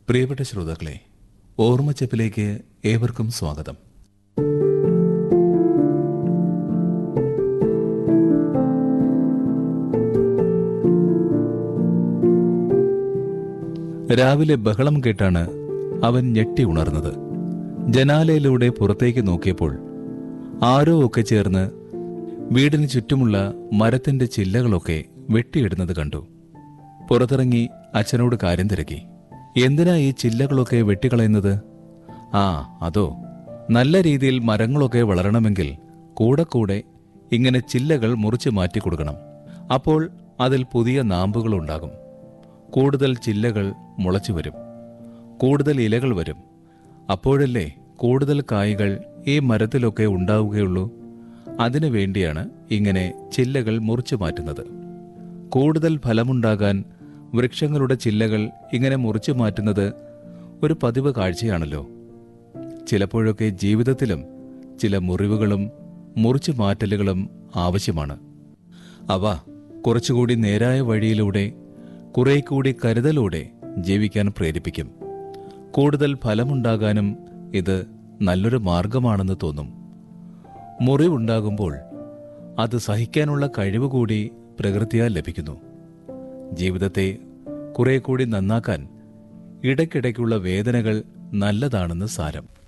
പ്രിയപ്പെട്ട ശ്രോതാക്കളെ ഓർമ്മച്ചപ്പിലേക്ക് ഏവർക്കും സ്വാഗതം രാവിലെ ബഹളം കേട്ടാണ് അവൻ ഞെട്ടി ഉണർന്നത് ജനാലയിലൂടെ പുറത്തേക്ക് നോക്കിയപ്പോൾ ആരോ ഒക്കെ ചേർന്ന് വീടിന് ചുറ്റുമുള്ള മരത്തിന്റെ ചില്ലകളൊക്കെ വെട്ടിയിടുന്നത് കണ്ടു പുറത്തിറങ്ങി അച്ഛനോട് കാര്യം തിരക്കി എന്തിനാ ഈ ചില്ലകളൊക്കെ വെട്ടിക്കളയുന്നത് ആ അതോ നല്ല രീതിയിൽ മരങ്ങളൊക്കെ വളരണമെങ്കിൽ കൂടെ കൂടെ ഇങ്ങനെ ചില്ലകൾ മുറിച്ച് മാറ്റി കൊടുക്കണം അപ്പോൾ അതിൽ പുതിയ നാമ്പുകൾ ഉണ്ടാകും കൂടുതൽ ചില്ലകൾ മുളച്ചു വരും കൂടുതൽ ഇലകൾ വരും അപ്പോഴല്ലേ കൂടുതൽ കായ്കൾ ഈ മരത്തിലൊക്കെ ഉണ്ടാവുകയുള്ളൂ അതിനു വേണ്ടിയാണ് ഇങ്ങനെ ചില്ലകൾ മുറിച്ചു മാറ്റുന്നത് കൂടുതൽ ഫലമുണ്ടാകാൻ വൃക്ഷങ്ങളുടെ ചില്ലകൾ ഇങ്ങനെ മുറിച്ചു മാറ്റുന്നത് ഒരു പതിവ് കാഴ്ചയാണല്ലോ ചിലപ്പോഴൊക്കെ ജീവിതത്തിലും ചില മുറിവുകളും മുറിച്ചു മാറ്റലുകളും ആവശ്യമാണ് അവ കുറച്ചുകൂടി നേരായ വഴിയിലൂടെ കുറെ കൂടി കരുതലോടെ ജീവിക്കാൻ പ്രേരിപ്പിക്കും കൂടുതൽ ഫലമുണ്ടാകാനും ഇത് നല്ലൊരു മാർഗമാണെന്ന് തോന്നും മുറിവുണ്ടാകുമ്പോൾ അത് സഹിക്കാനുള്ള കഴിവ് കൂടി പ്രകൃതിയാൽ ലഭിക്കുന്നു ജീവിതത്തെ കുറെ കൂടി നന്നാക്കാൻ ഇടയ്ക്കിടയ്ക്കുള്ള വേദനകൾ നല്ലതാണെന്ന് സാരം